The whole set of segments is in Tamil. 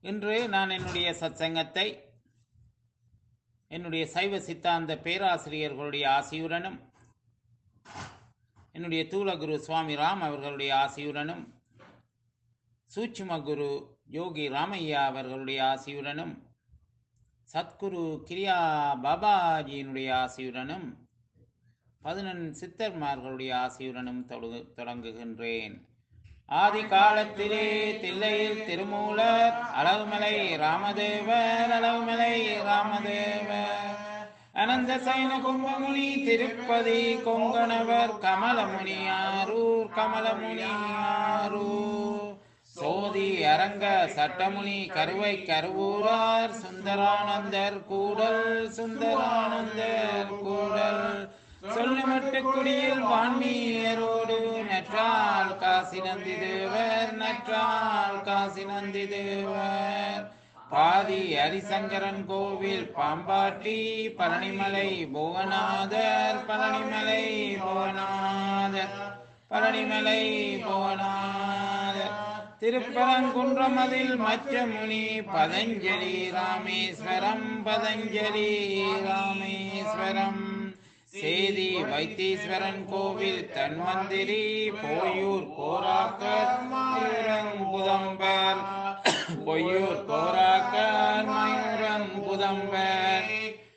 இன்று நான் என்னுடைய சத்சங்கத்தை என்னுடைய சைவ சித்தாந்த பேராசிரியர்களுடைய ஆசியுடனும் என்னுடைய தூலகுரு சுவாமி ராம் அவர்களுடைய ஆசியுடனும் சூட்சும குரு யோகி ராமையா அவர்களுடைய ஆசியுடனும் சத்குரு கிரியா பாபாஜியினுடைய ஆசியுடனும் பதினெண் சித்தர்மார்களுடைய ஆசியுடனும் தொடு- தொடங்குகின்றேன் ஆதி காலத்திலே தில்லையில் திருமூலர் அழகுமலை ராமதேவர் அழகுமலை ராமதேவர் அனந்த சைன கும்பமுனி திருப்பதி கொங்கணவர் கமலமுனியாரூர் கமலமுனியாரூர் சோதி அரங்க சட்டமுனி கருவை கருவூரார் சுந்தரானந்தர் கூடல் சுந்தரானந்தர் கூடல் சொல்லுமட்டு குடியில் வான்மீயரோடு நற்றால் காசி நந்தி தேவர் நற்றால் காசி நந்தி தேவர் பாதி ஹரிசங்கரன் கோவில் பாம்பாட்டி பழனிமலை புவனாதர் பழனிமலை புவனாதர் பழனிமலை புவனாதர் திருப்பரங்குன்றமதில் மற்ற முனி பதஞ்சலி ராமேஸ்வரம் பதஞ்சலி ராமேஸ்வரம் சேதி வைத்தீஸ்வரன் கோவில் தன்வந்திரி போயூர் கோராக்கர் மயூரங்குதம்பர் பொய்யூர் கோராக்கர் மயூரங்குதம்பர்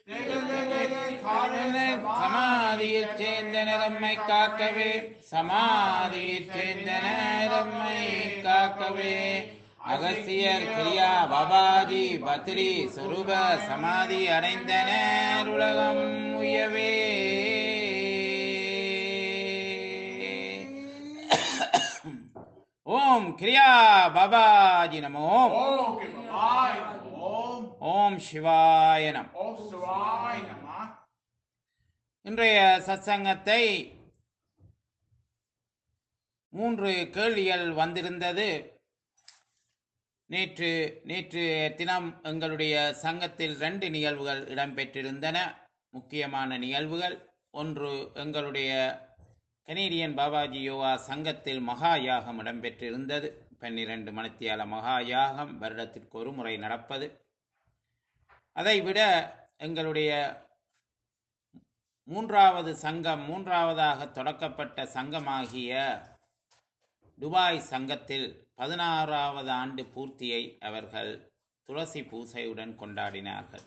சமாதியில் சேர்ந்த நிறம்மை காக்கவே சமாதியில் சேர்ந்த நிறம்மை காக்கவே அகசியர் கிரியா பாபாஜி பத்ரி சுரூப சமாதி அடைந்தனர் உலகம் உயவே ஓம் கிரியா பாபாஜி நமோ ஓம் சிவாய ஓம் ஓம் சிவாய நம ஓம் சிவாய நம இன்றைய சத்சங்கத்தை மூன்று கேள்விகள் வந்திருந்தது நேற்று நேற்று தினம் எங்களுடைய சங்கத்தில் ரெண்டு நிகழ்வுகள் இடம்பெற்றிருந்தன முக்கியமான நிகழ்வுகள் ஒன்று எங்களுடைய கனேடியன் பாபாஜி யோகா சங்கத்தில் மகா யாகம் இடம்பெற்றிருந்தது பன்னிரண்டு மணித்தியால மகா யாகம் வருடத்திற்கு ஒரு முறை நடப்பது அதைவிட எங்களுடைய மூன்றாவது சங்கம் மூன்றாவதாக தொடக்கப்பட்ட சங்கமாகிய துபாய் சங்கத்தில் பதினாறாவது ஆண்டு பூர்த்தியை அவர்கள் துளசி பூசையுடன் கொண்டாடினார்கள்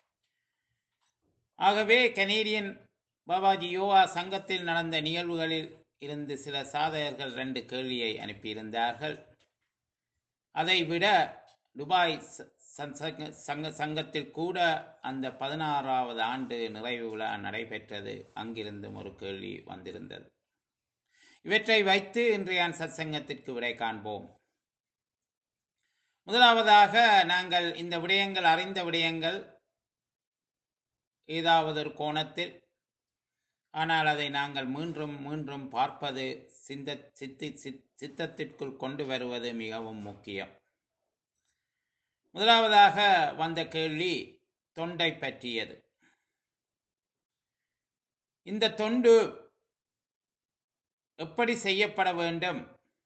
ஆகவே கனேடியன் பாபாஜி யோகா சங்கத்தில் நடந்த நிகழ்வுகளில் இருந்து சில சாதகர்கள் ரெண்டு கேள்வியை அனுப்பியிருந்தார்கள் அதைவிட துபாய் ச- சங்- சங்க- சங்க சங்கத்தில் கூட அந்த பதினாறாவது ஆண்டு நிறைவு விழா நடைபெற்றது அங்கிருந்தும் ஒரு கேள்வி வந்திருந்தது இவற்றை வைத்து இன்றைய சத்சங்கத்திற்கு விடை காண்போம் முதலாவதாக நாங்கள் இந்த விடயங்கள் அறிந்த விடயங்கள் ஏதாவது ஒரு கோணத்தில் ஆனால் அதை நாங்கள் மீண்டும் மீண்டும் பார்ப்பது சிந்த சித்தி சித்- சித்தத்திற்குள் கொண்டு வருவது மிகவும் முக்கியம் முதலாவதாக வந்த கேள்வி தொண்டை பற்றியது இந்த தொண்டு எப்படி செய்யப்பட வேண்டும்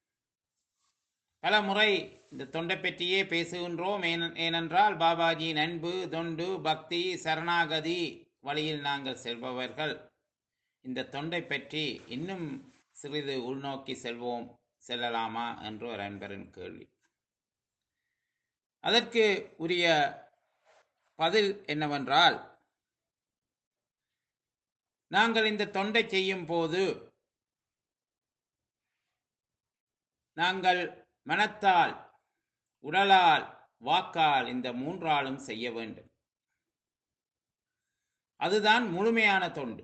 பல முறை இந்த தொண்டை பற்றியே பேசுகின்றோம் ஏன- ஏனென்றால் பாபாஜியின் அன்பு தொண்டு பக்தி சரணாகதி வழியில் நாங்கள் செல்பவர்கள் இந்த தொண்டை பற்றி இன்னும் சிறிது உள்நோக்கி செல்வோம் செல்லலாமா என்று ஒரு அன்பரின் கேள்வி அதற்கு உரிய பதில் என்னவென்றால் நாங்கள் இந்த தொண்டை செய்யும் போது நாங்கள் மனத்தால் உடலால் வாக்கால் இந்த மூன்றாலும் செய்ய வேண்டும் அதுதான் முழுமையான தொண்டு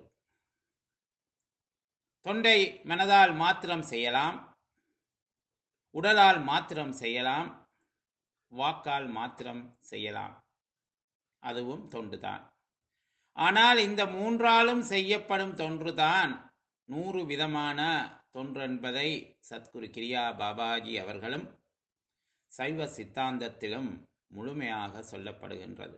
தொண்டை மனதால் மாத்திரம் செய்யலாம் உடலால் மாத்திரம் செய்யலாம் வாக்கால் மாத்திரம் செய்யலாம் அதுவும் தொண்டுதான் ஆனால் இந்த மூன்றாலும் செய்யப்படும் தொன்றுதான் நூறு விதமான தொன்று என்பதை சத்குரு கிரியா பாபாஜி அவர்களும் சைவ சித்தாந்தத்திலும் முழுமையாக சொல்லப்படுகின்றது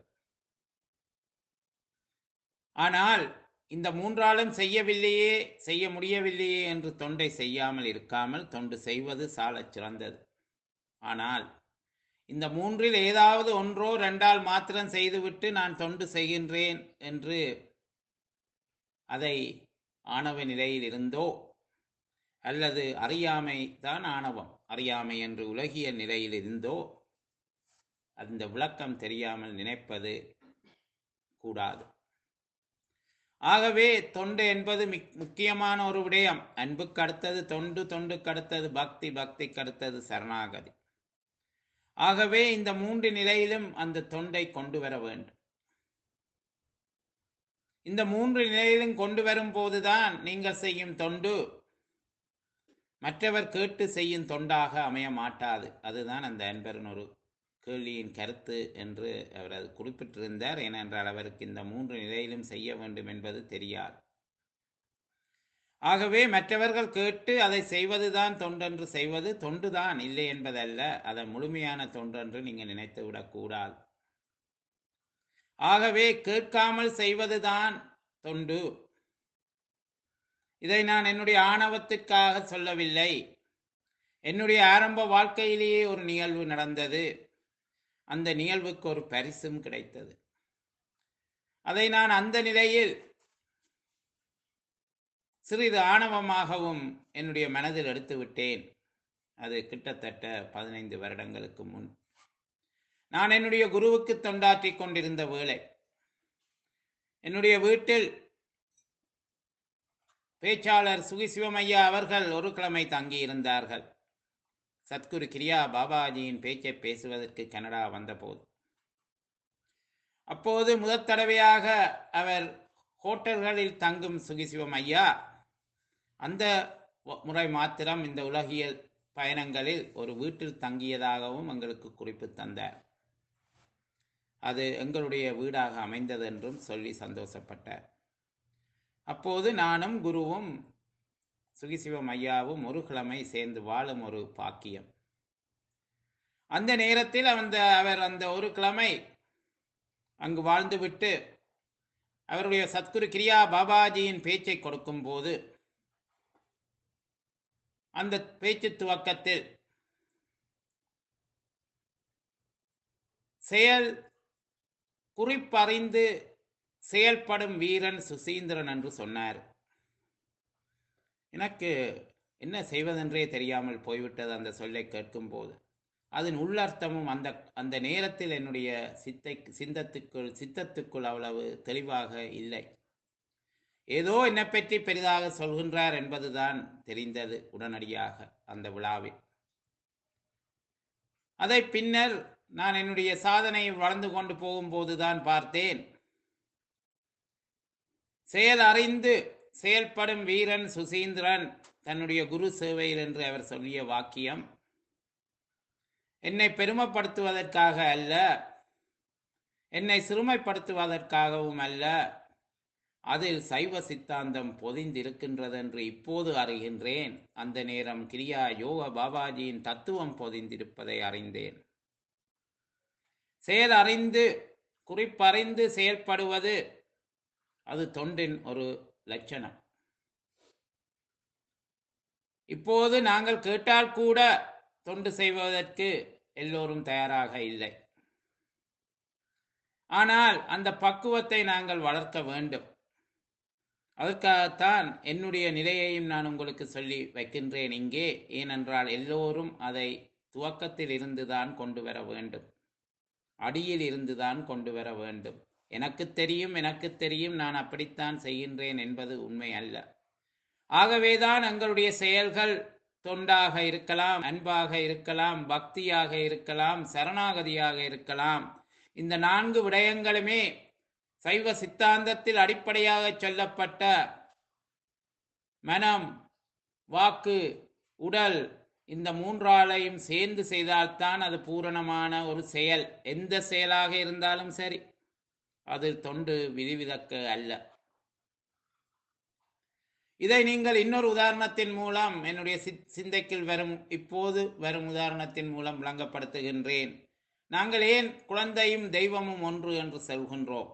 ஆனால் இந்த மூன்றாலும் செய்யவில்லையே செய்ய முடியவில்லையே என்று தொண்டை செய்யாமல் இருக்காமல் தொண்டு செய்வது சாலச் சிறந்தது ஆனால் இந்த மூன்றில் ஏதாவது ஒன்றோ ரெண்டால் மாத்திரம் செய்துவிட்டு நான் தொண்டு செய்கின்றேன் என்று அதை ஆணவ நிலையில் இருந்தோ அல்லது அறியாமை தான் ஆணவம் அறியாமை என்று உலகிய நிலையில் இருந்தோ அந்த விளக்கம் தெரியாமல் நினைப்பது கூடாது ஆகவே தொண்டு என்பது மிக்- முக்கியமான ஒரு விடயம் அன்புக்கு அடுத்தது தொண்டு தொண்டுக்கு அடுத்தது பக்தி பக்திக்கு அடுத்தது சரணாகதி ஆகவே இந்த மூன்று நிலையிலும் அந்த தொண்டை கொண்டு வர வேண்டும் இந்த மூன்று நிலையிலும் கொண்டு வரும் போதுதான் நீங்கள் செய்யும் தொண்டு மற்றவர் கேட்டு செய்யும் தொண்டாக அமைய மாட்டாது அதுதான் அந்த அன்பரின் ஒரு கேள்வியின் கருத்து என்று அவர் அது குறிப்பிட்டிருந்தார் ஏனென்றால் அவருக்கு இந்த மூன்று நிலையிலும் செய்ய வேண்டும் என்பது தெரியாது ஆகவே மற்றவர்கள் கேட்டு அதை செய்வதுதான் தொண்டென்று செய்வது தொண்டுதான் இல்லை என்பதல்ல அதை முழுமையான தொண்டென்று நீங்கள் நினைத்து விடக்கூடாது ஆகவே கேட்காமல் செய்வதுதான் தொண்டு இதை நான் என்னுடைய ஆணவத்திற்காக சொல்லவில்லை என்னுடைய ஆரம்ப வாழ்க்கையிலேயே ஒரு நிகழ்வு நடந்தது அந்த நிகழ்வுக்கு ஒரு பரிசும் கிடைத்தது அதை நான் அந்த நிலையில் சிறிது ஆணவமாகவும் என்னுடைய மனதில் எடுத்து விட்டேன் அது கிட்டத்தட்ட பதினைந்து வருடங்களுக்கு முன் நான் என்னுடைய குருவுக்கு தொண்டாற்றிக் கொண்டிருந்த வேளை என்னுடைய வீட்டில் பேச்சாளர் சுகி சிவமையா அவர்கள் ஒரு கிழமை தங்கியிருந்தார்கள் சத்குரு கிரியா பாபாஜியின் பேச்சை பேசுவதற்கு கனடா வந்தபோது அப்போது முதற் தடவையாக அவர் ஹோட்டல்களில் தங்கும் சுகிசிவம் ஐயா அந்த வ- முறை மாத்திரம் இந்த உலகியல் பயணங்களில் ஒரு வீட்டில் தங்கியதாகவும் எங்களுக்கு குறிப்பு தந்தார் அது எங்களுடைய வீடாக அமைந்தது என்றும் சொல்லி சந்தோஷப்பட்டார் அப்போது நானும் குருவும் சுகிசிவம் ஐயாவும் ஒரு கிழமை சேர்ந்து வாழும் ஒரு பாக்கியம் அந்த நேரத்தில் அந்த அவர் அந்த ஒரு கிழமை அங்கு வாழ்ந்துவிட்டு அவருடைய சத்குரு கிரியா பாபாஜியின் பேச்சை கொடுக்கும்போது அந்த பேச்சு துவக்கத்தில் செயல் குறிப்பறிந்து செயல்படும் வீரன் சுசீந்திரன் என்று சொன்னார் எனக்கு என்ன செய்வதென்றே தெரியாமல் போய்விட்டது அந்த சொல்லை கேட்கும்போது அதன் உள்ளர்த்தமும் அந்த அந்த நேரத்தில் என்னுடைய சித்தை சிந்தத்துக்குள் சித்தத்துக்குள் அவ்வளவு தெளிவாக இல்லை ஏதோ என்னை பற்றி பெரிதாக சொல்கின்றார் என்பதுதான் தெரிந்தது உடனடியாக அந்த விழாவில் அதை பின்னர் நான் என்னுடைய சாதனையை வளர்ந்து கொண்டு போகும்போதுதான் பார்த்தேன் செயல் அறிந்து செயல்படும் வீரன் சுசீந்திரன் தன்னுடைய குரு சேவையில் என்று அவர் சொல்லிய வாக்கியம் என்னை பெருமைப்படுத்துவதற்காக அல்ல என்னை சிறுமைப்படுத்துவதற்காகவும் அல்ல அதில் சைவ சித்தாந்தம் பொதிந்திருக்கின்றது என்று இப்போது அறிகின்றேன் அந்த நேரம் கிரியா யோக பாபாஜியின் தத்துவம் பொதிந்திருப்பதை அறிந்தேன் செயல் அறிந்து குறிப்பறிந்து செயல்படுவது அது தொண்டின் ஒரு லட்சணம் இப்போது நாங்கள் கேட்டால் கூட தொண்டு செய்வதற்கு எல்லோரும் தயாராக இல்லை ஆனால் அந்த பக்குவத்தை நாங்கள் வளர்க்க வேண்டும் அதற்காகத்தான் என்னுடைய நிலையையும் நான் உங்களுக்கு சொல்லி வைக்கின்றேன் இங்கே ஏனென்றால் எல்லோரும் அதை துவக்கத்தில் இருந்துதான் கொண்டு வர வேண்டும் அடியில் இருந்துதான் கொண்டு வர வேண்டும் எனக்கு தெரியும் எனக்கு தெரியும் நான் அப்படித்தான் செய்கின்றேன் என்பது உண்மை அல்ல ஆகவேதான் எங்களுடைய செயல்கள் தொண்டாக இருக்கலாம் அன்பாக இருக்கலாம் பக்தியாக இருக்கலாம் சரணாகதியாக இருக்கலாம் இந்த நான்கு விடயங்களுமே சைவ சித்தாந்தத்தில் அடிப்படையாக சொல்லப்பட்ட மனம் வாக்கு உடல் இந்த மூன்றாலையும் சேர்ந்து செய்தால்தான் அது பூரணமான ஒரு செயல் எந்த செயலாக இருந்தாலும் சரி அது தொண்டு விதிவிலக்க அல்ல இதை நீங்கள் இன்னொரு உதாரணத்தின் மூலம் என்னுடைய சித்- சிந்தைக்குள் வரும் இப்போது வரும் உதாரணத்தின் மூலம் விளங்கப்படுத்துகின்றேன் நாங்கள் ஏன் குழந்தையும் தெய்வமும் ஒன்று என்று சொல்கின்றோம்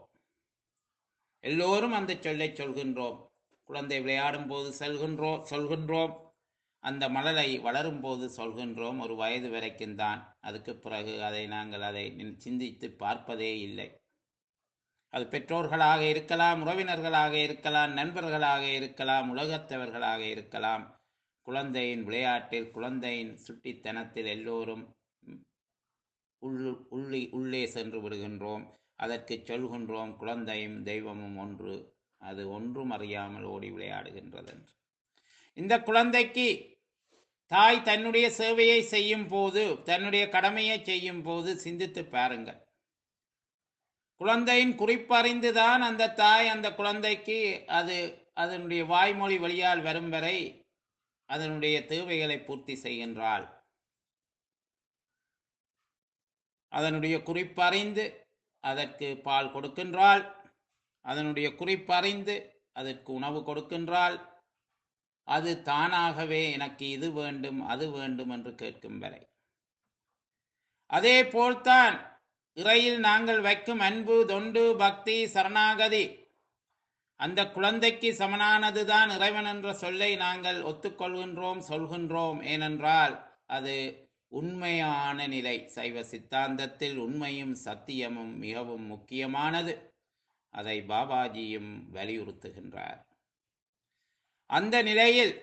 எல்லோரும் அந்த சொல்லை சொல்கின்றோம் குழந்தை விளையாடும் போது சொல்கின்றோம் சொல்கின்றோம் அந்த மலரை வளரும் போது சொல்கின்றோம் ஒரு வயது வரைக்கும் தான் அதுக்கு பிறகு அதை நாங்கள் அதை நின்- சிந்தித்து பார்ப்பதே இல்லை அது பெற்றோர்களாக இருக்கலாம் உறவினர்களாக இருக்கலாம் நண்பர்களாக இருக்கலாம் உலகத்தவர்களாக இருக்கலாம் குழந்தையின் விளையாட்டில் குழந்தையின் சுட்டித்தனத்தில் எல்லோரும் ம், உள்ளு உள்ளி உள்ளே சென்று விடுகின்றோம் அதற்கு சொல்கின்றோம் குழந்தையும் தெய்வமும் ஒன்று அது ஒன்றும் அறியாமல் ஓடி விளையாடுகின்றது என்று இந்த குழந்தைக்கு தாய் தன்னுடைய சேவையை செய்யும் போது தன்னுடைய கடமையை செய்யும் போது சிந்தித்து பாருங்கள் குழந்தையின் குறிப்பறிந்துதான் அந்த தாய் அந்த குழந்தைக்கு அது அதனுடைய வாய்மொழி வழியால் வரும் வரை அதனுடைய தேவைகளை பூர்த்தி செய்கின்றாள் அதனுடைய குறிப்பறிந்து அதற்கு பால் கொடுக்கின்றாள் அதனுடைய குறிப்பறிந்து அதற்கு உணவு கொடுக்கின்றாள் அது தானாகவே எனக்கு இது வேண்டும் அது வேண்டும் என்று கேட்கும் வரை அதே போல்தான் இறையில் நாங்கள் வைக்கும் அன்பு தொண்டு பக்தி சரணாகதி அந்த குழந்தைக்கு சமனானதுதான் இறைவன் என்ற சொல்லை நாங்கள் ஒத்துக்கொள்கின்றோம் சொல்கின்றோம் ஏனென்றால் அது உண்மையான நிலை சைவ சித்தாந்தத்தில் உண்மையும் சத்தியமும் மிகவும் முக்கியமானது அதை பாபாஜியும் வலியுறுத்துகின்றார் அந்த நிலையில்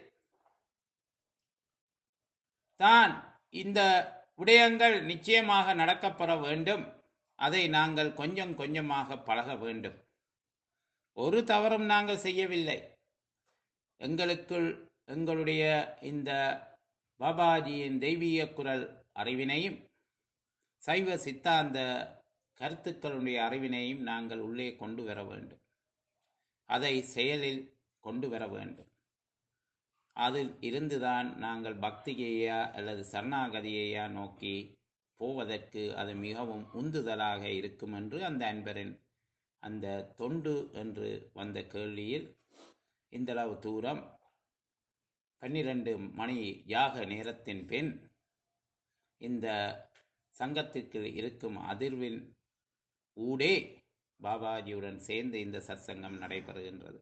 தான் இந்த விடயங்கள் நிச்சயமாக நடக்கப்பெற வேண்டும் அதை நாங்கள் கொஞ்சம் கொஞ்சமாக பழக வேண்டும் ஒரு தவறும் நாங்கள் செய்யவில்லை எங்களுக்குள் எங்களுடைய இந்த பாபாஜியின் தெய்வீக குரல் அறிவினையும் சைவ சித்தாந்த கருத்துக்களுடைய அறிவினையும் நாங்கள் உள்ளே கொண்டு வர வேண்டும் அதை செயலில் கொண்டு வர வேண்டும் அதில் இருந்துதான் நாங்கள் பக்தியையா அல்லது சரணாகதியையா நோக்கி போவதற்கு அது மிகவும் உந்துதலாக இருக்கும் என்று அந்த அன்பரின் அந்த தொண்டு என்று வந்த கேள்வியில் இந்தளவு தூரம் பன்னிரண்டு மணி யாக நேரத்தின் பின் இந்த சங்கத்திற்கு இருக்கும் அதிர்வின் ஊடே பாபாஜியுடன் சேர்ந்து இந்த சத்சங்கம் நடைபெறுகின்றது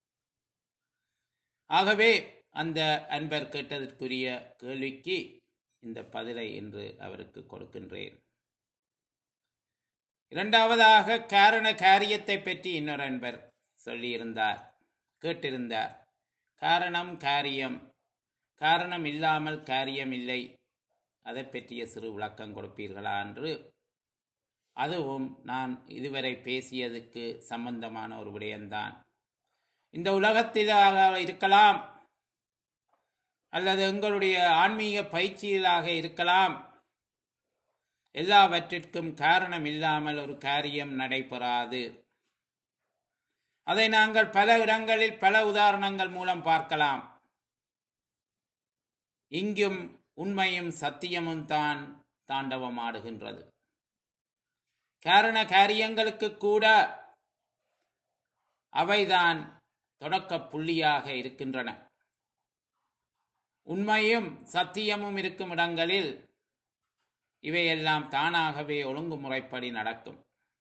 ஆகவே அந்த அன்பர் கேட்டதற்குரிய கேள்விக்கு இந்த பதிலை இன்று அவருக்கு கொடுக்கின்றேன் இரண்டாவதாக காரண காரியத்தை பற்றி இன்னொரு அன்பர் சொல்லியிருந்தார் கேட்டிருந்தார் காரணம் காரியம் காரணம் இல்லாமல் காரியம் இல்லை அதை பற்றிய சிறு விளக்கம் கொடுப்பீர்களா என்று அதுவும் நான் இதுவரை பேசியதுக்கு சம்பந்தமான ஒரு விடயம்தான் இந்த உலகத்திலாக இருக்கலாம் அல்லது எங்களுடைய ஆன்மீக பயிற்சியிலாக இருக்கலாம் எல்லாவற்றிற்கும் காரணம் இல்லாமல் ஒரு காரியம் நடைபெறாது அதை நாங்கள் பல இடங்களில் பல உதாரணங்கள் மூலம் பார்க்கலாம் இங்கும் உண்மையும் சத்தியமும் தான் தாண்டவமாடுகின்றது காரண காரியங்களுக்கு கூட அவைதான் தொடக்க புள்ளியாக இருக்கின்றன உண்மையும் சத்தியமும் இருக்கும் இடங்களில் இவையெல்லாம் தானாகவே ஒழுங்குமுறைப்படி நடக்கும்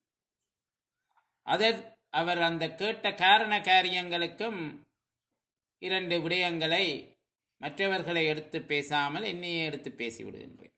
அதர் அவர் அந்த கேட்ட காரண காரியங்களுக்கும் இரண்டு விடயங்களை மற்றவர்களை எடுத்து பேசாமல் என்னையே எடுத்து பேசிவிடுகின்றேன்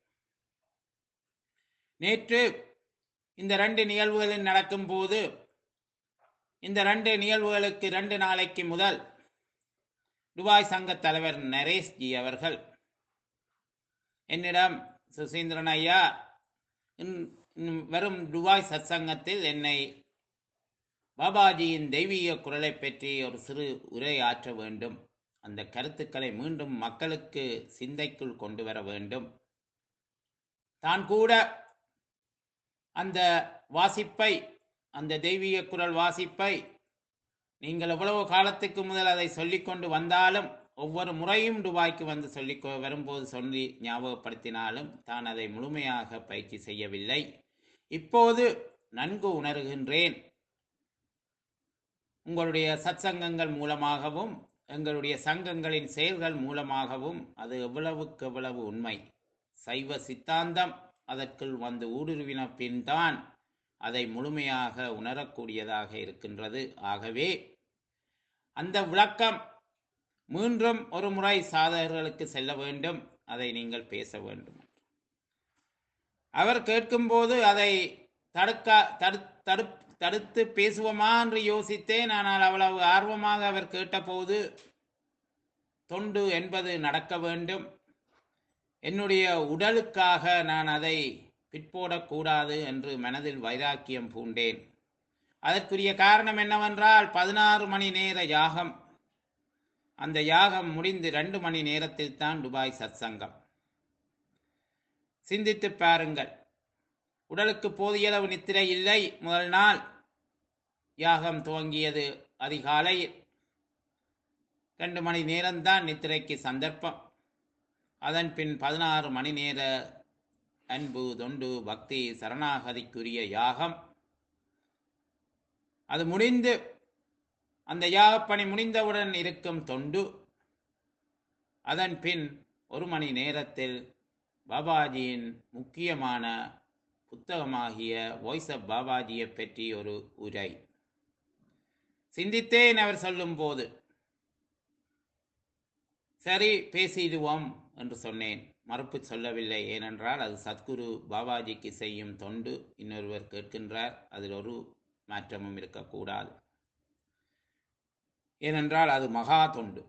நேற்று இந்த ரெண்டு நிகழ்வுகளில் நடக்கும் போது இந்த ரெண்டு நிகழ்வுகளுக்கு ரெண்டு நாளைக்கு முதல் துபாய் சங்க தலைவர் நரேஷ்ஜி அவர்கள் என்னிடம் சுசீந்திரன் ஐயா இன்- இன்னும் வரும் துபாய் சத்சங்கத்தில் என்னை பாபாஜியின் தெய்வீக குரலை பற்றி ஒரு சிறு உரை ஆற்ற வேண்டும் அந்த கருத்துக்களை மீண்டும் மக்களுக்கு சிந்தைக்குள் கொண்டு வர வேண்டும் தான் கூட அந்த வாசிப்பை அந்த தெய்வீக குரல் வாசிப்பை நீங்கள் எவ்வளவு காலத்துக்கு முதல் அதை சொல்லிக்கொண்டு வந்தாலும் ஒவ்வொரு முறையும் துபாய்க்கு வந்து சொல்லி வரும்போது சொல்லி ஞாபகப்படுத்தினாலும் தான் அதை முழுமையாக பயிற்சி செய்யவில்லை இப்போது நன்கு உணர்கின்றேன் உங்களுடைய சத்சங்கங்கள் மூலமாகவும் எங்களுடைய சங்கங்களின் செயல்கள் மூலமாகவும் அது எவ்வளவுக்கு எவ்வளவு உண்மை சைவ சித்தாந்தம் அதற்குள் வந்து ஊடுருவின பின்தான் அதை முழுமையாக உணரக்கூடியதாக இருக்கின்றது ஆகவே அந்த விளக்கம் மீண்டும் ஒரு முறை சாதகர்களுக்கு செல்ல வேண்டும் அதை நீங்கள் பேச வேண்டும் அவர் கேட்கும்போது அதை தடுக்க தடு தடு தடுத்து பேசுவோமா என்று யோசித்தேன் ஆனால் அவ்வளவு ஆர்வமாக அவர் கேட்டபோது தொண்டு என்பது நடக்க வேண்டும் என்னுடைய உடலுக்காக நான் அதை பிற்போடக்கூடாது என்று மனதில் வைராக்கியம் பூண்டேன் அதற்குரிய காரணம் என்னவென்றால் பதினாறு மணி நேர யாகம் அந்த யாகம் முடிந்து ரெண்டு மணி நேரத்தில் தான் துபாய் சத்சங்கம் சிந்தித்து பாருங்கள் உடலுக்கு போதிய அளவு நித்திரை இல்லை முதல் நாள் யாகம் துவங்கியது அதிகாலையில் ரெண்டு மணி நேரம்தான் நித்திரைக்கு சந்தர்ப்பம் அதன் பின் பதினாறு மணி நேர அன்பு தொண்டு பக்தி சரணாகதிக்குரிய யாகம் அது முடிந்து அந்த யாகப்பணி முடிந்தவுடன் இருக்கும் தொண்டு அதன் பின் ஒரு மணி நேரத்தில் பாபாஜியின் முக்கியமான புத்தகமாகிய வாய்ஸ் ஆஃப் பாபாஜியை பற்றி ஒரு உரை சிந்தித்தேன் அவர் சொல்லும்போது சரி பேசிடுவோம் என்று சொன்னேன் மறுப்பு சொல்லவில்லை ஏனென்றால் அது சத்குரு பாபாஜிக்கு செய்யும் தொண்டு இன்னொருவர் கேட்கின்றார் அதில் ஒரு மாற்றமும் இருக்கக்கூடாது ஏனென்றால் அது மகா தொண்டு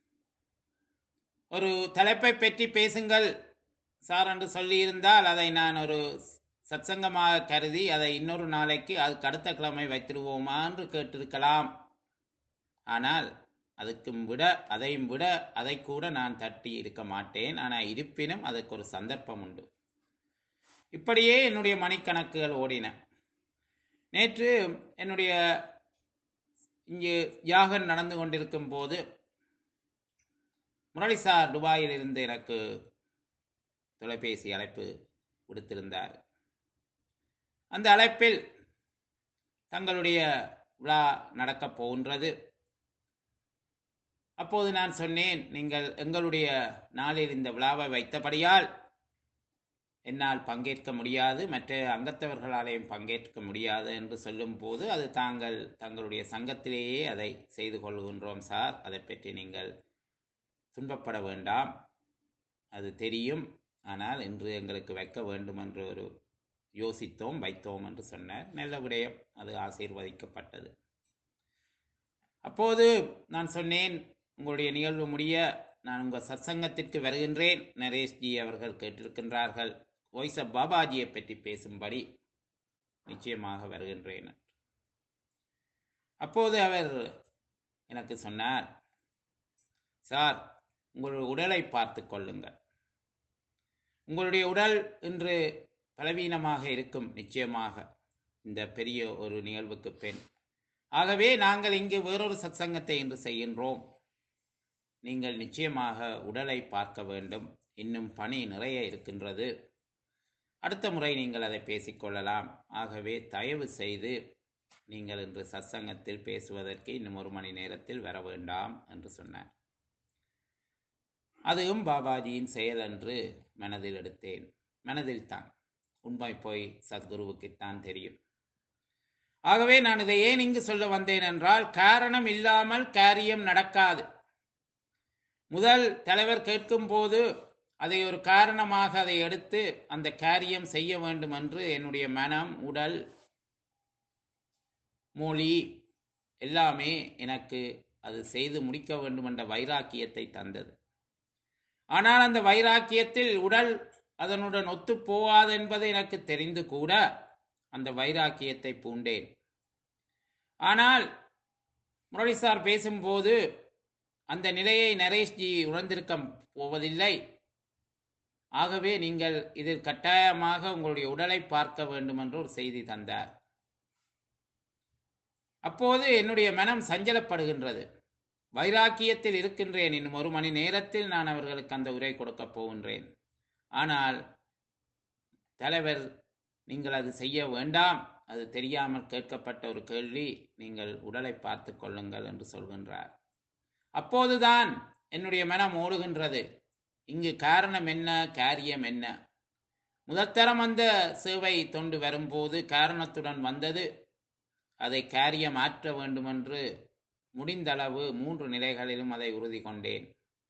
ஒரு தலைப்பை பற்றி பேசுங்கள் சார் என்று சொல்லியிருந்தால் அதை நான் ஒரு சத்சங்கமாக கருதி அதை இன்னொரு நாளைக்கு அதுக்கு அடுத்த கிழமை வைத்திருவோமா என்று கேட்டிருக்கலாம் ஆனால் அதுக்கும் விட அதையும் விட அதை கூட நான் தட்டி இருக்க மாட்டேன் ஆனால் இருப்பினும் அதற்கு ஒரு சந்தர்ப்பம் உண்டு இப்படியே என்னுடைய மணிக்கணக்குகள் ஓடின நேற்று என்னுடைய இங்கு யாகம் நடந்து கொண்டிருக்கும் போது முரளி சார் துபாயில் இருந்து எனக்கு தொலைபேசி அழைப்பு விடுத்திருந்தார் அந்த அழைப்பில் தங்களுடைய விழா நடக்கப் போகின்றது அப்போது நான் சொன்னேன் நீங்கள் எங்களுடைய நாளில் இந்த விழாவை வைத்தபடியால் என்னால் பங்கேற்க முடியாது மற்ற அங்கத்தவர்களாலேயும் பங்கேற்க முடியாது என்று சொல்லும்போது அது தாங்கள் தங்களுடைய சங்கத்திலேயே அதை செய்து கொள்கின்றோம் சார் அதை பற்றி நீங்கள் துன்பப்பட வேண்டாம் அது தெரியும் ஆனால் இன்று எங்களுக்கு வைக்க வேண்டும் என்று ஒரு யோசித்தோம் வைத்தோம் என்று சொன்னார் நல்ல விடயம் அது ஆசீர்வதிக்கப்பட்டது அப்போது நான் சொன்னேன் உங்களுடைய நிகழ்வு முடிய நான் உங்கள் சத்சங்கத்திற்கு வருகின்றேன் நரேஷ்ஜி அவர்கள் கேட்டிருக்கின்றார்கள் வாய்ஸ் ஆஃப் பாபாஜியை பற்றி பேசும்படி நிச்சயமாக வருகின்றேன் அப்போது அவர் எனக்கு சொன்னார் சார் உங்களுடைய உடலை பார்த்து கொள்ளுங்கள் உங்களுடைய உடல் இன்று பலவீனமாக இருக்கும் நிச்சயமாக இந்த பெரிய ஒரு நிகழ்வுக்கு பெண் ஆகவே நாங்கள் இங்கு வேறொரு சத்சங்கத்தை இன்று செய்கின்றோம் நீங்கள் நிச்சயமாக உடலை பார்க்க வேண்டும் இன்னும் பணி நிறைய இருக்கின்றது அடுத்த முறை நீங்கள் அதை பேசிக்கொள்ளலாம் ஆகவே தயவு செய்து நீங்கள் இன்று சத்சங்கத்தில் பேசுவதற்கு இன்னும் ஒரு மணி நேரத்தில் வர வேண்டாம் என்று சொன்னார் அதுவும் பாபாஜியின் செயல் என்று மனதில் எடுத்தேன் மனதில் தான் உண்மை போய் சத்குருவுக்குத்தான் தெரியும் ஆகவே நான் இதை ஏன் இங்கு சொல்ல வந்தேன் என்றால் காரணம் இல்லாமல் காரியம் நடக்காது முதல் தலைவர் கேட்கும் போது அதை ஒரு காரணமாக அதை எடுத்து அந்த காரியம் செய்ய வேண்டும் என்று என்னுடைய மனம் உடல் மொழி எல்லாமே எனக்கு அது செய்து முடிக்க வேண்டும் என்ற வைராக்கியத்தை தந்தது ஆனால் அந்த வைராக்கியத்தில் உடல் அதனுடன் ஒத்து போகாது என்பது எனக்கு தெரிந்து கூட அந்த வைராக்கியத்தை பூண்டேன் ஆனால் முரளி சார் பேசும்போது அந்த நிலையை நரேஷ்ஜி உணர்ந்திருக்க போவதில்லை ஆகவே நீங்கள் இதில் கட்டாயமாக உங்களுடைய உடலை பார்க்க வேண்டும் என்று ஒரு செய்தி தந்தார் அப்போது என்னுடைய மனம் சஞ்சலப்படுகின்றது வைராக்கியத்தில் இருக்கின்றேன் இன்னும் ஒரு மணி நேரத்தில் நான் அவர்களுக்கு அந்த உரை கொடுக்கப் போகின்றேன் ஆனால் தலைவர் நீங்கள் அது செய்ய வேண்டாம் அது தெரியாமல் கேட்கப்பட்ட ஒரு கேள்வி நீங்கள் உடலை பார்த்து கொள்ளுங்கள் என்று சொல்கின்றார் அப்போதுதான் என்னுடைய மனம் ஓடுகின்றது இங்கு காரணம் என்ன காரியம் என்ன முதற்தரம் அந்த சேவை தொண்டு வரும்போது காரணத்துடன் வந்தது அதை காரியம் ஆற்ற வேண்டும் என்று முடிந்தளவு மூன்று நிலைகளிலும் அதை உறுதி கொண்டேன்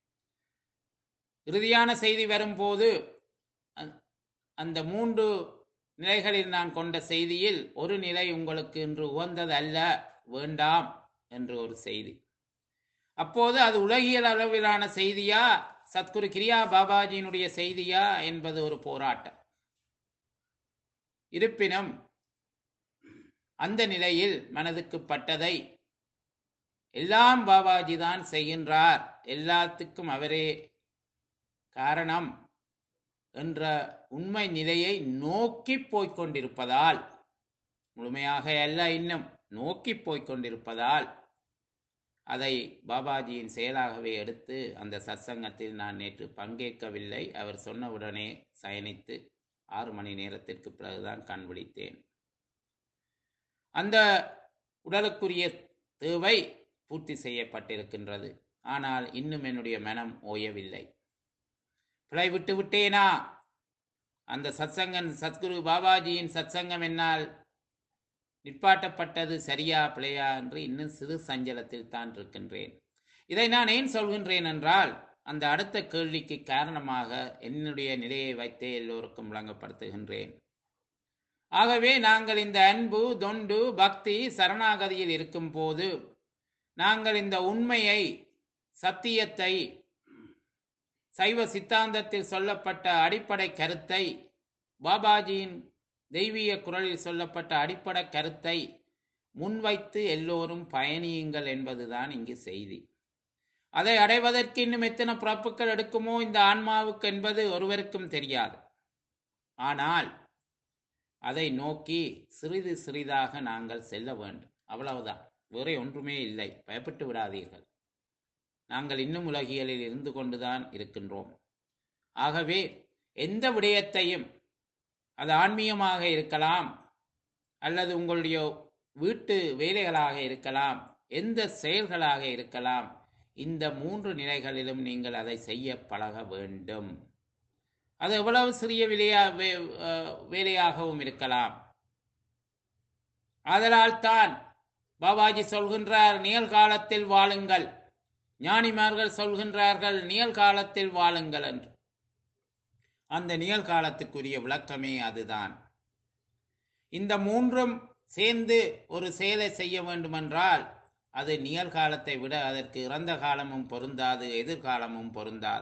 இறுதியான செய்தி வரும்போது அ- அந்த மூன்று நிலைகளில் நான் கொண்ட செய்தியில் ஒரு நிலை உங்களுக்கு இன்று உகந்தது அல்ல வேண்டாம் என்று ஒரு செய்தி அப்போது அது உலகியல் அளவிலான செய்தியா சத்குரு கிரியா பாபாஜியினுடைய செய்தியா என்பது ஒரு போராட்டம் இருப்பினும் அந்த நிலையில் மனதுக்கு பட்டதை எல்லாம் பாபாஜி தான் செய்கின்றார் எல்லாத்துக்கும் அவரே காரணம் என்ற உண்மை நிலையை நோக்கி போய்க் கொண்டிருப்பதால் முழுமையாக அல்ல இன்னும் நோக்கி போய்க் கொண்டிருப்பதால் அதை பாபாஜியின் செயலாகவே எடுத்து அந்த சத்சங்கத்தில் நான் நேற்று பங்கேற்கவில்லை அவர் சொன்னவுடனே சயனித்து ஆறு மணி நேரத்திற்கு பிறகுதான் கண் விழித்தேன் அந்த உடலுக்குரிய தேவை பூர்த்தி செய்யப்பட்டிருக்கின்றது ஆனால் இன்னும் என்னுடைய மனம் ஓயவில்லை பிழை விட்டு விட்டேனா அந்த சத்சங்கன் சத்குரு பாபாஜியின் சத்சங்கம் என்னால் நிற்பாட்டப்பட்டது சரியா பிழையா என்று இன்னும் சிறு சஞ்சலத்தில் தான் இருக்கின்றேன் இதை நான் ஏன் சொல்கின்றேன் என்றால் அந்த அடுத்த கேள்விக்கு காரணமாக என்னுடைய நிலையை வைத்தே எல்லோருக்கும் விளங்கப்படுத்துகின்றேன் ஆகவே நாங்கள் இந்த அன்பு தொண்டு பக்தி சரணாகதியில் இருக்கும் போது நாங்கள் இந்த உண்மையை சத்தியத்தை சைவ சித்தாந்தத்தில் சொல்லப்பட்ட அடிப்படை கருத்தை பாபாஜியின் தெய்வீக குரலில் சொல்லப்பட்ட அடிப்படை கருத்தை முன்வைத்து எல்லோரும் பயணியுங்கள் என்பதுதான் இங்கு செய்தி அதை அடைவதற்கு இன்னும் எத்தனை பிறப்புகள் எடுக்குமோ இந்த ஆன்மாவுக்கு என்பது ஒருவருக்கும் தெரியாது ஆனால் அதை நோக்கி சிறிது சிறிதாக நாங்கள் செல்ல வேண்டும் அவ்வளவுதான் வேறே ஒன்றுமே இல்லை பயப்பட்டு விடாதீர்கள் நாங்கள் இன்னும் உலகியலில் இருந்து கொண்டுதான் இருக்கின்றோம் ஆகவே எந்த விடயத்தையும் அது ஆன்மீகமாக இருக்கலாம் அல்லது உங்களுடைய வீட்டு வேலைகளாக இருக்கலாம் எந்த செயல்களாக இருக்கலாம் இந்த மூன்று நிலைகளிலும் நீங்கள் அதை செய்ய பழக வேண்டும் அது எவ்வளவு சிறிய விலையா வே- அஹ் வேலையாகவும் இருக்கலாம் ஆதலால் தான் பாபாஜி சொல்கின்றார் நிகழ்காலத்தில் வாழுங்கள் ஞானிமார்கள் சொல்கின்றார்கள் நிகழ்காலத்தில் வாழுங்கள் என்று அந்த நிகழ்காலத்துக்குரிய விளக்கமே அதுதான் இந்த மூன்றும் சேர்ந்து ஒரு செயலை செய்ய வேண்டுமென்றால் அது நிகழ்காலத்தை விட அதற்கு இறந்த காலமும் பொருந்தாது எதிர்காலமும் பொருந்தாது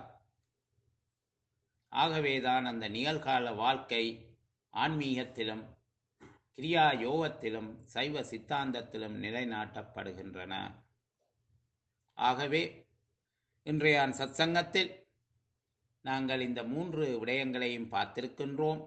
ஆகவேதான் அந்த நிகழ்கால வாழ்க்கை ஆன்மீகத்திலும் கிரியா யோகத்திலும் சைவ சித்தாந்தத்திலும் நிலைநாட்டப்படுகின்றன ஆகவே இன்றைய சத்சங்கத்தில் நாங்கள் இந்த மூன்று விடயங்களையும் பார்த்திருக்கின்றோம்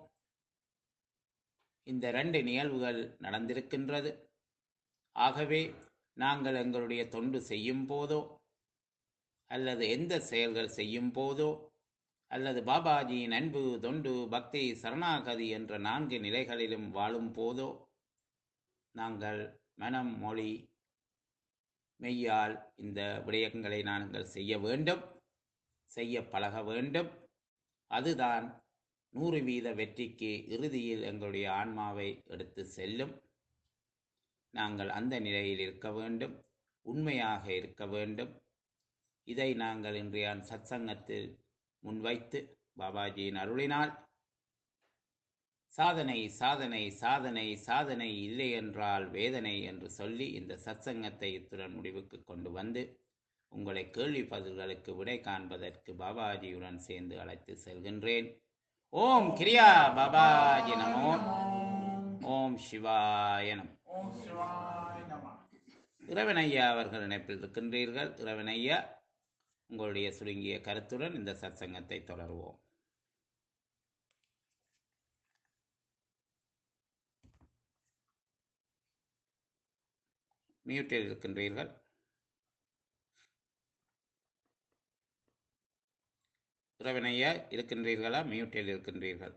இந்த ரெண்டு நிகழ்வுகள் நடந்திருக்கின்றது ஆகவே நாங்கள் எங்களுடைய தொண்டு செய்யும் போதோ அல்லது எந்த செயல்கள் செய்யும் போதோ அல்லது பாபாஜியின் அன்பு தொண்டு பக்தி சரணாகதி என்ற நான்கு நிலைகளிலும் வாழும் போதோ நாங்கள் மனம் மொழி மெய்யால் இந்த விடயங்களை நாங்கள் செய்ய வேண்டும் செய்ய பழக வேண்டும் அதுதான் நூறு வீத வெற்றிக்கு இறுதியில் எங்களுடைய ஆன்மாவை எடுத்து செல்லும் நாங்கள் அந்த நிலையில் இருக்க வேண்டும் உண்மையாக இருக்க வேண்டும் இதை நாங்கள் இன்றைய சத்சங்கத்தில் முன்வைத்து பாபாஜியின் அருளினால் சாதனை சாதனை சாதனை சாதனை இல்லை என்றால் வேதனை என்று சொல்லி இந்த சத்சங்கத்தை இத்துடன் முடிவுக்கு கொண்டு வந்து உங்களை கேள்வி பதில்களுக்கு விடை காண்பதற்கு பாபாஜியுடன் சேர்ந்து அழைத்து செல்கின்றேன் ஓம் கிரியா பாபாஜி நமோ ஓம் சிவாய நமோ ஓம் சிவாய் நம இறைவனையா அவர்கள் இணைப்பில் இருக்கின்றீர்கள் இறைவனையா உங்களுடைய சுருங்கிய கருத்துடன் இந்த சத்சங்கத்தை தொடருவோம் மியூட்டில் இருக்கின்றீர்கள் இறைவனையா இருக்கின்றீர்களா மியூட்டில் இருக்கின்றீர்கள்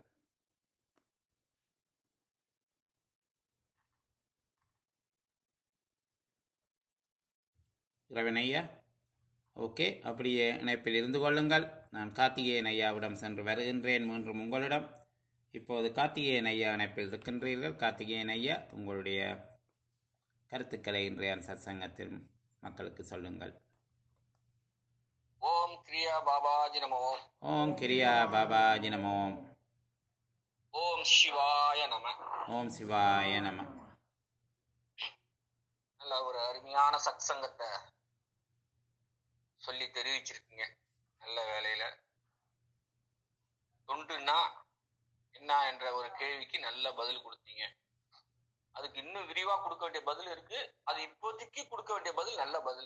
இறைவன் ஐயா ஓகே அப்படியே இணைப்பில் இருந்து கொள்ளுங்கள் நான் கார்த்திகேயன் ஐயாவிடம் சென்று வருகின்றேன் மீண்டும் உங்களிடம் இப்போது கார்த்திகேயன் ஐயா இணைப்பில் இருக்கின்றீர்கள் கார்த்திகேயன் ஐயா உங்களுடைய கருத்துக்களை இன்றைய சத்சங்கத்தில் மக்களுக்கு சொல்லுங்கள் ஓம் கிரியா பாபாஜி நமோ ஓம் கிரியா பாபாஜி நமோ ஓம் சிவாய நம ஓம் சிவாய நம நல்ல ஒரு அருமையான சத் சங்கத்தை சொல்லி தெரிவிச்சிருக்கீங்க நல்ல வேலையில தொண்டுன்னா என்ன என்ற ஒரு கேள்விக்கு நல்ல பதில் கொடுத்தீங்க அதுக்கு இன்னும் விரிவா கொடுக்க வேண்டிய பதில் இருக்கு அது இப்போதைக்கு கொடுக்க வேண்டிய பதில் நல்ல பதில்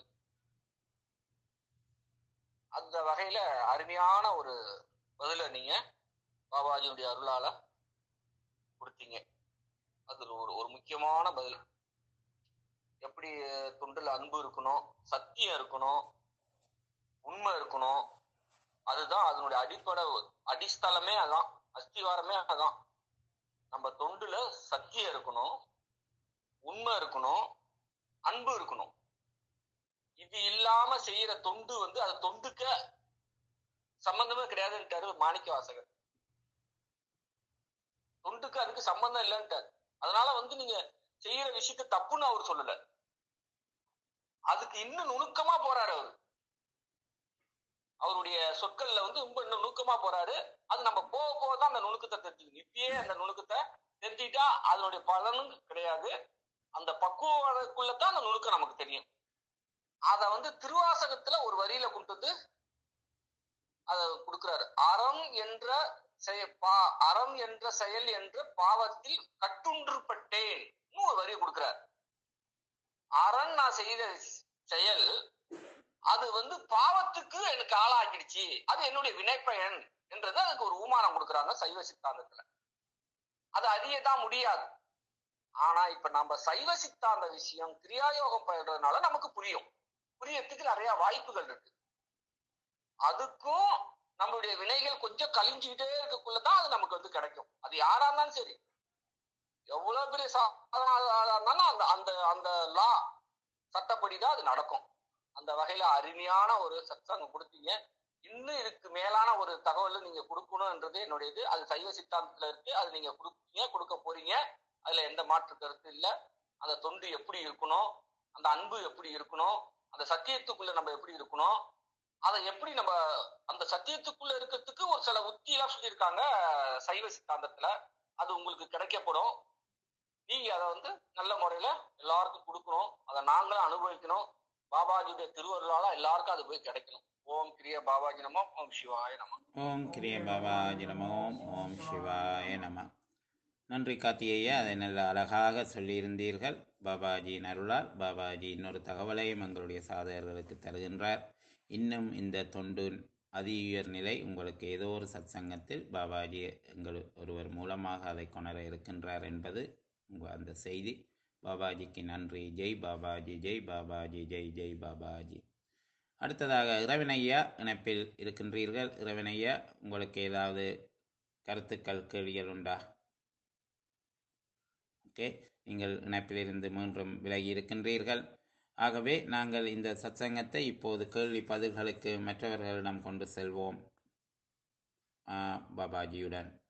அந்த வகையில அருமையான ஒரு பதில நீங்க பாபாஜியுடைய அருளால கொடுத்தீங்க அது ஒரு ஒரு முக்கியமான பதில் எப்படி தொண்டுல அன்பு இருக்கணும் சத்தியம் இருக்கணும் உண்மை இருக்கணும் அதுதான் அதனுடைய அடிப்படை அடிஸ்தலமே அதான் அஸ்திவாரமே அதான் நம்ம தொண்டுல சத்தியம் இருக்கணும் உண்மை இருக்கணும் அன்பு இருக்கணும் இது இல்லாம செய்யற தொண்டு வந்து அது தொண்டுக்க சம்பந்தமே கிடையாதுன்ட்டாரு மாணிக்க வாசகர் தொண்டுக்கு அதுக்கு சம்பந்தம் இல்லைன்ட்டார் அதனால வந்து நீங்க செய்யற விஷயத்த தப்புன்னு அவர் சொல்லல அதுக்கு இன்னும் நுணுக்கமா போறாரு அவர் அவருடைய சொற்கள்ல வந்து ரொம்ப இன்னும் நுணுக்கமா போறாரு அது நம்ம போக போக தான் அந்த நுணுக்கத்தை தெரிஞ்சுக்கணும் இப்பயே அந்த நுணுக்கத்தை தெரிஞ்சுக்கிட்டா அதனுடைய பலனும் கிடையாது அந்த பக்குவத்துக்குள்ளதான் அந்த நுணுக்கம் நமக்கு தெரியும் அத வந்து திருவாசகத்துல ஒரு வரியில கொண்டு வந்து அத கொடுக்கிறாரு அறம் என்ற செய பா அறம் என்ற செயல் என்ற பாவத்தில் கட்டுன்றுபட்டேன் ஒரு வரி கொடுக்கிறார் அறம் நான் செய்த செயல் அது வந்து பாவத்துக்கு எனக்கு ஆளாக்கிடுச்சு அது என்னுடைய வினைப்பயன் என்றது அதுக்கு ஒரு ஊமானம் கொடுக்குறாங்க சைவ சித்தாந்தத்துல அது அறியதான் முடியாது ஆனா இப்ப நம்ம சைவ சித்தாந்த விஷயம் கிரியாயோகம் பயின்றதுனால நமக்கு புரியும் புரியறதுக்கு நிறைய வாய்ப்புகள் இருக்கு அதுக்கும் நம்மளுடைய வினைகள் கொஞ்சம் கழிஞ்சுக்கிட்டே இருக்கக்குள்ளதான் அது நமக்கு வந்து கிடைக்கும் அது யாரா இருந்தாலும் சரி எவ்வளவு பெரிய சாதனா இருந்தாலும் அந்த அந்த அந்த லா சட்டப்படிதான் அது நடக்கும் அந்த வகையில அருமையான ஒரு சத்சங்கம் கொடுத்தீங்க இன்னும் இதுக்கு மேலான ஒரு தகவல் நீங்க கொடுக்கணும்ன்றது என்னுடைய இது அது சைவ சித்தாந்தத்துல இருக்கு அது நீங்க கொடுப்பீங்க கொடுக்க போறீங்க அதுல எந்த மாற்று கருத்து இல்ல அந்த தொண்டு எப்படி இருக்கணும் அந்த அன்பு எப்படி இருக்கணும் அந்த சத்தியத்துக்குள்ள நம்ம எப்படி இருக்கணும் அதை எப்படி நம்ம அந்த சத்தியத்துக்குள்ள இருக்கிறதுக்கு ஒரு சில உத்தி எல்லாம் சொல்லியிருக்காங்க சைவ சித்தாந்தத்துல அது உங்களுக்கு கிடைக்கப்படும் நீங்க அதை வந்து நல்ல முறையில எல்லாருக்கும் கொடுக்கணும் அதை நாங்களும் அனுபவிக்கணும் பாபாஜியுடைய திருவருளால எல்லாருக்கும் அது போய் கிடைக்கணும் ஓம் கிரிய பாபாஜி நமோ ஓம் சிவாய நம ஓம் கிரிய பாபாஜி நமோ ஓம் சிவாய நம நன்றி கார்த்திகேயா அதை நல்ல அழகாக சொல்லியிருந்தீர்கள் பாபாஜியின் அருளால் பாபாஜி இன்னொரு தகவலையும் எங்களுடைய சாதகர்களுக்கு தருகின்றார் இன்னும் இந்த தொண்டு அதி உயர் நிலை உங்களுக்கு ஏதோ ஒரு சத்சங்கத்தில் பாபாஜி எங்கள் ஒருவர் மூலமாக அதை கொணர இருக்கின்றார் என்பது உங்கள் அந்த செய்தி பாபாஜிக்கு நன்றி ஜெய் பாபாஜி ஜெய் பாபாஜி ஜெய் ஜெய் பாபாஜி அடுத்ததாக இரவினையா இணைப்பில் இருக்கின்றீர்கள் இரவினையா உங்களுக்கு ஏதாவது கருத்துக்கள் கேள்விகள் உண்டா ஓகே நீங்கள் இணைப்பிலிருந்து மீண்டும் விலகி இருக்கின்றீர்கள் ஆகவே நாங்கள் இந்த சத்சங்கத்தை இப்போது கேள்வி பதில்களுக்கு மற்றவர்களிடம் கொண்டு செல்வோம் ஆ, பாபாஜியுடன்